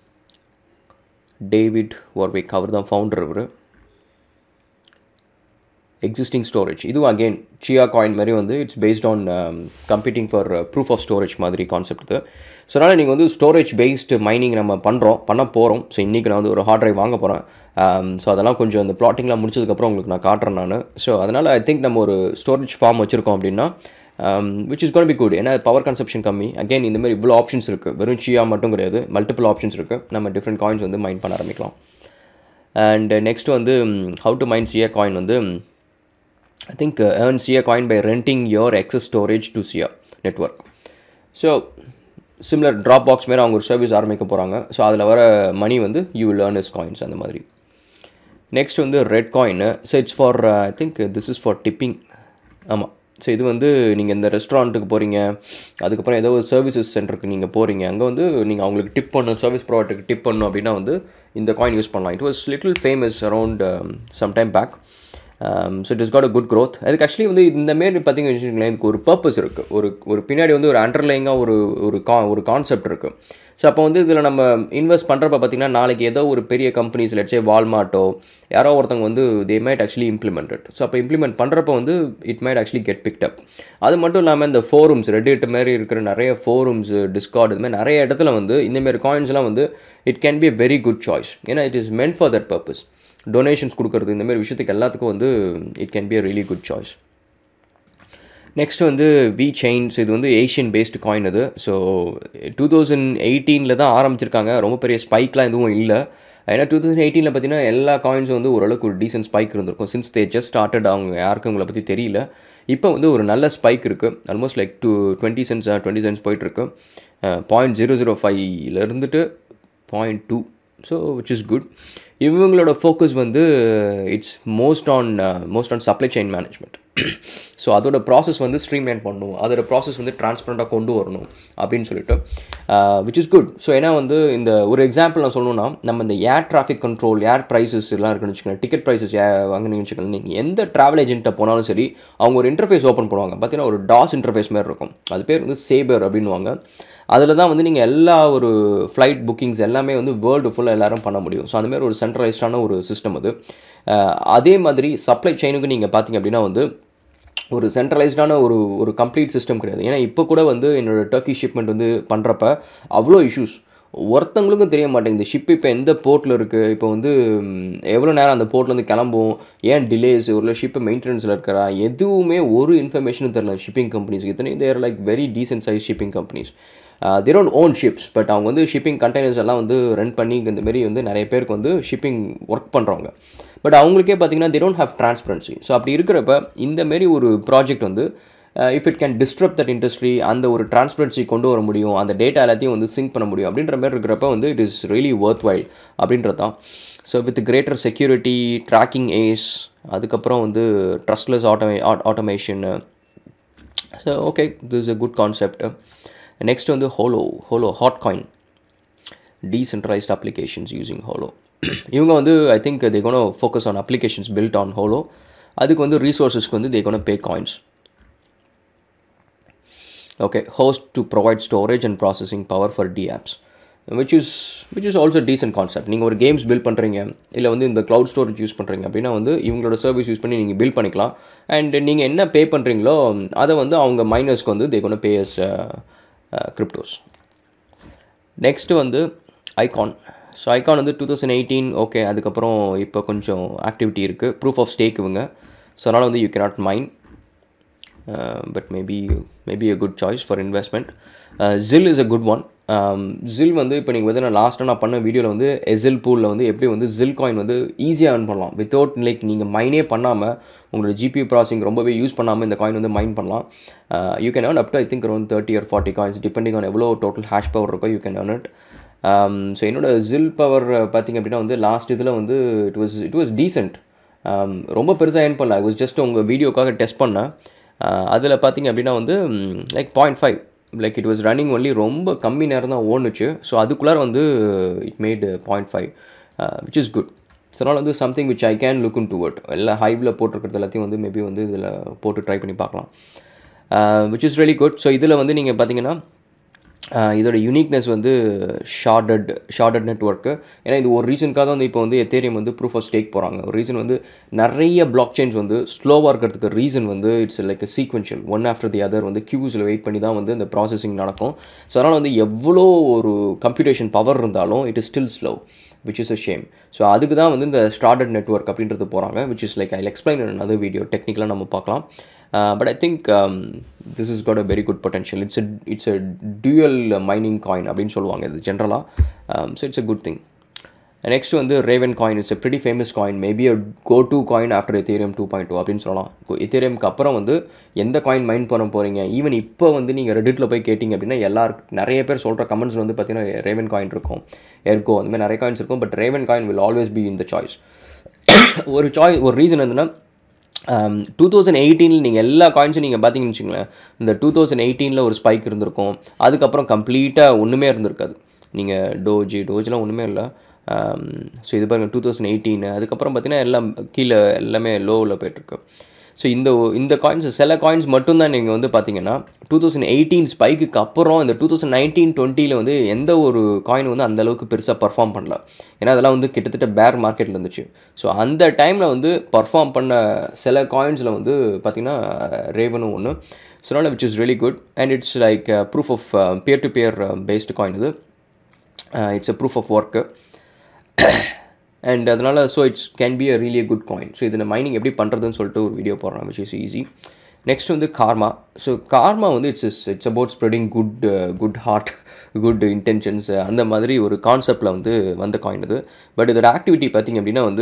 David Vorick அவர் தான் ஃபவுண்டர் இவர் எக்ஸிஸ்டிங் ஸ்டோரேஜ் இதுவும் அகெயின் சியா காயின் மாதிரி வந்து it's based on computing for proof of storage மாதிரி கான்செப்ட் இது ஸோ அதனால் நீங்கள் வந்து ஸ்டோரேஜ் பேஸ்டு மைனிங் நம்ம பண்ணுறோம் பண்ண போகிறோம் ஸோ இன்றைக்கி நான் வந்து ஒரு ஹார்ட் ட்ரைவ் வாங்க போகிறேன் ஸோ அதெல்லாம் கொஞ்சம் அந்த ப்ளாட்டிங்லாம் முடிச்சதுக்கப்புறம் உங்களுக்கு நான் காட்டுறேன் நான் ஸோ அதனால் ஐ திங்க் நம்ம ஒரு ஸ்டோரேஜ் ஃபார்ம் வச்சுருக்கோம் அப்படின்னா which is gonna be good ஏன்னா பவர் கன்சப்ஷன் கம்மி அகெயின் இந்த மாதிரி இவ்வளோ ஆப்ஷன்ஸ் இருக்குது வெறும் சியா மட்டும் கிடையாது மல்டிபிள் ஆப்ஷன்ஸ் இருக்குது நம்ம டிஃப்ரெண்ட் காயின்ஸ் வந்து மைண்ட் பண்ண ஆரம்பிக்கலாம் அண்ட் நெக்ஸ்ட் வந்து how to mined Sia coin வந்து I think uh, earn SIA coin by renting your excess storage to SIA network. So similar Dropbox மாரி அவங்க ஒரு சர்வீஸ் ஆரம்பிக்க போகிறாங்க ஸோ அதில் வர மணி வந்து you will learn is coins அந்த மாதிரி நெக்ஸ்ட் வந்து red coin so it's for I think this is for tipping ஆமாம் ஸோ இது வந்து நீங்கள் இந்த ரெஸ்டாரண்ட்டுக்கு போகிறீங்க அதுக்கப்புறம் ஏதோ ஒரு சர்வீசஸ் சென்டருக்கு நீங்கள் போகிறீங்க அங்கே வந்து நீங்கள் அவங்களுக்கு டிப் பண்ணணும் சர்வீஸ் ப்ரொவைடருக்கு டிப் பண்ணணும் அப்படின்னா வந்து இந்த காயின் யூஸ் பண்ணலாம் it was little famous around some time back so it is got a good growth அதுக்கு ஆக்சுவலி வந்து இந்த மாரி பார்த்தீங்கன்னு வச்சுக்கோங்களேன் இதுக்கு ஒரு பர்பஸ் இருக்குது ஒரு ஒரு பின்னாடி வந்து ஒரு அண்டர்லைங்காக ஒரு ஒரு கா ஒரு கான்செப்ட் இருக்குது ஸோ அப்போ வந்து இதில் நம்ம இன்வெஸ்ட் பண்ணுறப்ப பார்த்திங்கன்னா நாளைக்கு ஏதோ ஒரு பெரிய கம்பெனிஸ் லட்சே வால்மார்ட்டோ யாரோ ஒருத்தவங்க வந்து they might actually implemented so அப்போ இம்ப்ளிமெண்ட் பண்ணுறப்ப வந்து it might actually get picked up அது மட்டும் இல்லாமல் இந்த ஃபோரம்ஸ் ரெடிட் மாதிரி இருக்கிற நிறைய ஃபோரம்ஸ் டிஸ்கார்ட் இது மாதிரி நிறைய இடத்துல வந்து இந்தமாரி காயின்ஸ்லாம் வந்து it can be a very good choice ஏன்னா it is meant for that purpose donations கொடுக்குறது இந்த மாதிரி விஷயத்துக்கு எல்லாத்துக்கும் வந்து it can be a really good choice next வந்து வி செயின்ஸ் இது வந்து ஏஷியன் பேஸ்டு காயின் அது ஸோ டூ தௌசண்ட் எயிட்டீனில் தான் ஆரம்பிச்சிருக்காங்க ரொம்ப பெரிய ஸ்பைக்லாம் எதுவும் இல்லை ஏன்னா டூ தௌசண்ட் எயிட்டீனில் பார்த்தீங்கன்னா எல்லா காயின்ஸும் வந்து ஓரளவுக்கு ஒரு டீசென்ட் ஸ்பைக் இருந்திருக்கும் சின்ஸ் தே ஜஸ்ட் ஸ்டார்டட் அவங்க யாருக்கும் உங்களை பற்றி தெரியல இப்போ வந்து ஒரு நல்ல ஸ்பைக் இருக்குது almost like to twenty cents twenty cents போயிட்டுருக்கு பாயிண்ட் ஜீரோ ஜீரோ ஃபைவ்ல இருந்துட்டு point two so which is good இவங்களோட ஃபோக்கஸ் வந்து it's most on most on supply chain management so அதோட ப்ராசஸ் வந்து ஸ்ட்ரீம்லைன் பண்ணணும் அதோட ப்ராசஸ் வந்து டிரான்ஸ்பரண்ட்டாக கொண்டு வரணும் அப்படின்னு சொல்லிட்டு விச் இஸ் குட் ஸோ ஏன்னா வந்து இந்த ஒரு எக்ஸாம்பிள் நான் சொல்லணும்னா நம்ம இந்த air traffic control air prices எல்லாம் இருக்குன்னு வச்சுக்கோங்க டிக்கெட் ப்ரைஸஸ் வாங்கினீங்கன்னு வச்சுக்கோங்க நீங்கள் எந்த ட்ராவல் ஏஜென்ட்டை போனாலும் சரி அவங்க ஒரு இன்டர்ஃபேஸ் ஓப்பன் பண்ணுவாங்க பார்த்தீங்கன்னா ஒரு டாஸ் இன்டர்ஃபேஸ் மாதிரி இருக்கும் அது பேர் வந்து சேபர் அப்படின்வாங்க அதில் தான் வந்து நீங்கள் எல்லா ஒரு ஃப்ளைட் புக்கிங்ஸ் எல்லாமே வந்து வேர்ல்டு ஃபுல்லாக எல்லோரும் பண்ண முடியும் ஸோ அந்தமாதிரி ஒரு சென்ட்ரலைஸ்டான ஒரு சிஸ்டம் அது அதே மாதிரி சப்ளை செயினுக்கு நீங்கள் பார்த்தீங்க அப்படின்னா வந்து ஒரு சென்ட்ரலைஸ்டான ஒரு ஒரு கம்ப்ளீட் சிஸ்டம் கிடையாது ஏன்னா இப்போ கூட வந்து என்னோடய டர்க்கி ஷிப்மெண்ட் வந்து பண்ணுறப்ப அவ்வளோ இஷ்யூஸ் ஒருத்தவங்களுக்கும் தெரிய மாட்டேங்குது ஷிப் இப்போ எந்த போர்ட்டில் இருக்குது இப்போ வந்து எவ்வளோ நேரம் அந்த போர்ட்லேருந்து கிளம்பும் ஏன் டிலேஸ் ஒரு ஷிப்பு மெயின்டெனன்ஸில் இருக்கிறா எதுவுமே ஒரு இன்ஃபர்மேஷனும் தெரில ஷிப்பிங் கம்பெனிஸ்க்கு இத்தனை there like very decent size shipping companies they don't own ships but அவங்க வந்து ஷிப்பிங் கண்டெய்னர்ஸ் எல்லாம் வந்து ரன் பண்ணி இந்த மாரி வந்து நிறைய பேருக்கு வந்து ஷிப்பிங் ஒர்க் பண்ணுறவங்க பட் அவங்களுக்கே பார்த்தீங்கன்னா they don't have transparency so அப்படி இருக்கிறப்ப இந்த மாரி ஒரு ப்ராஜெக்ட் வந்து if it can disturb that industry அந்த ஒரு டிரான்ஸ்பரன்சி கொண்டு வர முடியும் அந்த டேட்டா எல்லாத்தையும் வந்து சிங்க் பண்ண முடியும் அப்படின்ற மாதிரி இருக்கிறப்ப வந்து it is really worth while அப்படின்றது தான் so with greater security tracking as அதுக்கப்புறம் வந்து ட்ரஸ்ட்லெஸ் ஆட்டோமே automation so okay this is a good concept next வந்து Holo Holo hot coin decentralised applications using Holo இவங்க வந்து I think they gonna focus on applications built on Holo அதுக்கு வந்து ரீசோர்ஸஸ்க்கு வந்து they gonna pay coins okay host to provide storage and processing power for d apps which is which is also decent concept நீங்கள் ஒரு games build பண்ணுறீங்க இல்லை வந்து இந்த க்ளவுட் ஸ்டோரேஜ் யூஸ் பண்ணுறீங்க அப்படின்னா வந்து இவங்களோட சர்வீஸ் யூஸ் பண்ணி நீங்கள் பில்ட் பண்ணிக்கலாம் அண்ட் நீங்கள் என்ன பே பண்ணுறீங்களோ அதை வந்து அவங்க மைனர்ஸ்க்கு வந்து they gonna pays cryptos next வந்து ஐகான் ஸோ ஐகான் வந்து டூ தௌசண்ட் எயிட்டீன் ஓகே அதுக்கப்புறம் இப்போ கொஞ்சம் ஆக்டிவிட்டி இருக்குது ப்ரூஃப் ஆஃப் ஸ்டேக் இவங்க ஸோ அதனால் வந்து you cannot mind but maybe maybe a good choice for investment Zil is a good one Zil வந்து இப்போ நீங்கள் வந்து நான் லாஸ்ட்டாக நான் பண்ண வீடியோவில் வந்து எசில் பூலில் வந்து எப்படி வந்து ஜில் காயின் வந்து ஈஸியாக earn பண்ணலாம் வித்தவுட் லைக் நீங்கள் மைனே பண்ணாமல் உங்களோட ஜிபி ப்ராசஸிங் ரொம்பவே யூஸ் பண்ணாமல் இந்த காயின் வந்து மைன் பண்ணலாம் you can earn up to I think around thirty or forty coins depending on எவ்வளோ டோட்டல் ஹேஷ் பவர் இருக்கோ you can earn it so என்னோட ஜில் பவர் பார்த்திங்க அப்படின்னா வந்து லாஸ்ட் இதில் வந்து it was it was decent ரொம்ப பெருசாக ஏர்ன் பண்ணல ஐ வாஸ் ஜஸ்ட் உங்கள் வீடியோக்காக டெஸ்ட் பண்ணேன் அதில் பார்த்தீங்க அப்படின்னா வந்து like point five like it was running only ரொம்ப கம்மி நேரம் தான் ஓடுனுச்சு ஸோ அதுக்குள்ளார வந்து it made point five which is good so அதனால் வந்து something which I can look in toward எல்லாம் ஹைவில் போட்டிருக்கிறது எல்லாத்தையும் வந்து மேபி வந்து இதில் போட்டு ட்ரை பண்ணி பார்க்கலாம் which is really good so இதில் வந்து நீங்கள் பார்த்தீங்கன்னா இதோட யூனிக்னஸ் வந்து ஷார்டட் ஷார்டட் நெட்ஒர்க்கு ஏன்னா இது ஒரு ரீசனுக்காக தான் வந்து இப்போ வந்து எத்தேரியம் வந்து ப்ரூஃப் ஆஃப் ஸ்டேக் போகிறாங்க ஒரு ரீசன் வந்து நிறைய பிளாக் செயின்ஸ் வந்து ஸ்லோவாக இருக்கிறதுக்கு ரீசன் வந்து it's like sequential one after the other வந்து க்யூஸில் வெயிட் பண்ணி தான் வந்து இந்த ப்ராசஸிங் நடக்கும் ஸோ அதனால் வந்து எவ்வளோ ஒரு கம்ப்யூட்டேஷன் பவர் இருந்தாலும் it is still slow which is a shame so அதுக்கு தான் வந்து இந்த ஸ்டார்டட் நெட்ஒர்க் அப்படின்றது போகிறாங்க which is like I explain in other video டெக்னிக்கலாக நம்ம பார்க்கலாம் but I think this is got a very good potential it's it's a dual mining coin அப்படின்னு சொல்லுவாங்க இது ஜென்ரலாக so it's a good thing next வந்து Raven coin it's a pretty famous coin maybe a go to coin after Ethereum two point two அப்படின்னு சொல்லலாம் எத்தேரியம்க்கு அப்புறம் வந்து எந்த காயின் மைன் பண்ண போகிறீங்க ஈவன் இப்போ வந்து நீங்கள் ரெடிட்டில் போய் கேட்டிங்க அப்படின்னா எல்லாருக்கும் நிறைய பேர் சொல்கிற கமெண்ட்ஸில் வந்து பார்த்தீங்கன்னா ரேவன் காயின் இருக்கும் எர்கோ அந்த மாதிரி நிறைய காயின்ஸ் இருக்கும் but Raven coin will always be in the choice ஒரு சாய்ஸ் ஒரு ரீசன் என்னன்னா டூ தௌசண்ட் எயிட்டீனில் நீங்கள் எல்லா காயின்ஸும் நீங்கள் பார்த்தீங்கன்னு வச்சுங்களேன் இந்த டூ தௌசண்ட் எயிட்டீனில் ஒரு ஸ்பைக் இருந்திருக்கும் அதுக்கப்புறம் கம்ப்ளீட்டாக ஒன்றுமே இருந்திருக்காது நீங்கள் டோஜி டோஜிலாம் ஒன்றுமே இல்லை ஸோ இது பாருங்கள் டூ தௌசண்ட் எயிட்டீன் அதுக்கப்புறம் பார்த்தீங்கன்னா எல்லாம் கீழே எல்லாமே லோவில் போயிட்டுருக்கு ஸோ இந்த இந்த காயின்ஸ் சில காயின்ஸ் மட்டும்தான் நீங்கள் வந்து பார்த்தீங்கன்னா டூ தௌசண்ட் எயிட்டீன் ஸ்பைக்கு அப்புறம் இந்த டூ தௌசண்ட் நைன்டீன் டுவெண்ட்டியில் வந்து எந்த ஒரு காயின் வந்து அந்த அளவுக்கு பெருசாக பர்ஃபார்ம் பண்ணல ஏன்னா அதெல்லாம் வந்து கிட்டத்தட்ட பேர் மார்க்கெட்டில் இருந்துச்சு ஸோ அந்த டைமில் வந்து பர்ஃபார்ம் பண்ண சில காயின்ஸில் வந்து பார்த்திங்கன்னா ரேவனும் ஒன்று ஸோ அதனால் which is really good and it's like proof of peer to peer based coin இது it's a proof of work and அதனால் so it's can be a really good coin so இதில் mining எப்படி பண்ணுறதுன்னு சொல்லிட்டு ஒரு video போடுறேன் which is easy next வந்து Karma so Karma வந்து it's is it's about spreading good good heart good intentions அந்த மாதிரி ஒரு கான்செப்டில் வந்து வந்த காயின் இது பட் இதோட ஆக்டிவிட்டி பார்த்திங்க அப்படின்னா வந்து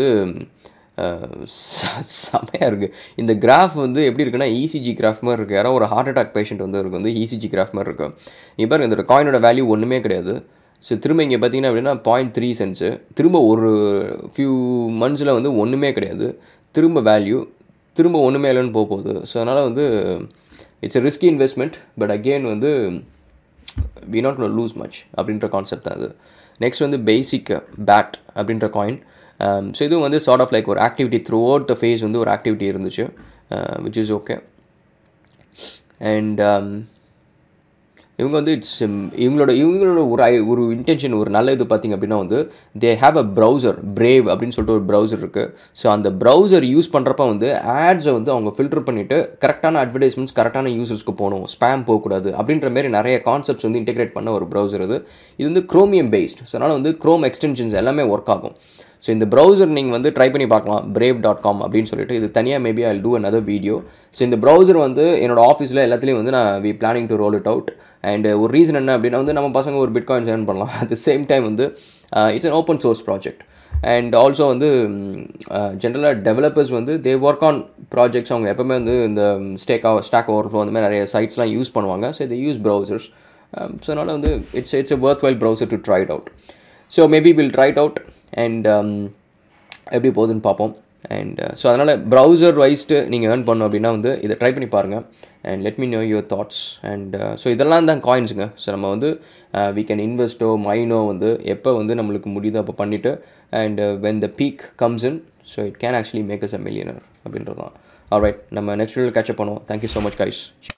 செமையாக இருக்குது இந்த கிராஃப் வந்து எப்படி இருக்குன்னா இசிஜி கிராஃப் மாதிரி இருக்குது யாரோ ஒரு ஹார்ட் அட்டாக் பேஷண்ட் வந்து இருக்கு வந்து இசிஜி கிராஃப் மாதிரி இருக்கும் இப்போ பாருங்க இதோட காயினோட வேல்யூ ஒன்றுமே கிடையாது ஸோ திரும்ப இங்கே பார்த்தீங்கன்னா அப்படின்னா பாயிண்ட் த்ரீ சென்ட்ஸு திரும்ப ஒரு ஃபியூ மந்த்ஸில் வந்து ஒன்றுமே கிடையாது திரும்ப வேல்யூ திரும்ப ஒன்றுமே இல்லைன்னு போக போகுது ஸோ அதனால் வந்து it's a risky investment but again வந்து we not no lose much அப்படின்ற கான்செப்ட் தான் அது நெக்ஸ்ட் வந்து பேசிக் பேட் அப்படின்ற காயின் ஸோ இதுவும் வந்து சார்ட் ஆஃப் லைக் ஒரு activity throughout the phase வந்து ஒரு ஆக்டிவிட்டி இருந்துச்சு விச் இஸ் ஓகே அண்ட் இவங்க வந்து இட்ஸ் இவங்களோட இவங்களோட ஒரு ஐ ஒரு இன்டென்ஷன் ஒரு நல்ல இது பார்த்திங்க அப்படின்னா வந்து they have a browser Brave அப்படின்னு சொல்லிட்டு ஒரு ப்ரௌசர் இருக்குது ஸோ அந்த ப்ரௌசர் யூஸ் பண்ணுறப்ப வந்து ஆட்ஸை வந்து அவங்க ஃபில்டர் பண்ணிவிட்டு கரெக்டான அட்வர்டைஸ்மெண்ட்ஸ் கரெக்டான யூசர்ஸ்க்கு போகணும் ஸ்பேம் போகக்கூடாது அப்படின்ற மாதிரி நிறைய கான்செப்ட்ஸ் வந்து இன்டெகிரேட் பண்ண ஒரு ப்ரௌசர் இது இது வந்து க்ரோமியம் பேஸ்ட் ஸோ அதனால் வந்து க்ரோம் எக்ஸ்டென்ஷன்ஸ் எல்லாமே ஒர்க் ஆகும் ஸோ இந்த ப்ரௌசர் நீங்கள் வந்து ட்ரை பண்ணி பார்க்கலாம் பிரேவ் டாட் காம் அப்படின்னு சொல்லிட்டு இது தனியாக maybe I do another video so இந்த ப்ரௌசர் வந்து என்னோட ஆஃபீஸில் எல்லாத்துலேயும் வந்து நான் we planning to roll it out and ஒரு ரீசன் என்ன அப்படின்னா வந்து நம்ம பசங்க ஒரு பிட் காயின்ஸ் ஏர்ன் பண்ணலாம் அட் த சேம் டைம் வந்து it's an open source project and also வந்து ஜென்ரலாக டெவலப்பர்ஸ் வந்து தே ஒர்க் ஆன் ப்ராஜெக்ட்ஸ் அவங்க எப்போவுமே வந்து இந்த ஸ்டேக் ஸ்டாக் ஓவர் ஃப்ளோ அந்த மாதிரி நிறைய சைட்ஸ்லாம் யூஸ் பண்ணுவாங்க ஸோ இது யூஸ் ப்ரௌசர்ஸ் ஸோ அதனால் வந்து it's it's a worth while browser to try it out so maybe will try it out and எப்படி போகுதுன்னு பார்ப்போம் அண்ட் ஸோ அதனால் ப்ரௌசர் வைஸ்ட்டு நீங்கள் ஏர்ன் பண்ணணும் அப்படின்னா வந்து இதை ட்ரை பண்ணி பாருங்கள் and let me know your thoughts and so இதெல்லாம் தான் காயின்ஸுங்க ஸோ நம்ம வந்து வி கேன் இன்வெஸ்ட்டோ மைனோ வந்து எப்போ வந்து நம்மளுக்கு முடியுதோ அப்போ பண்ணிவிட்டு and when the peak comes in so it can actually make us a millionaire அப்படின்றது தான் ஆல்ரைட் நம்ம next video catch up thank you so much guys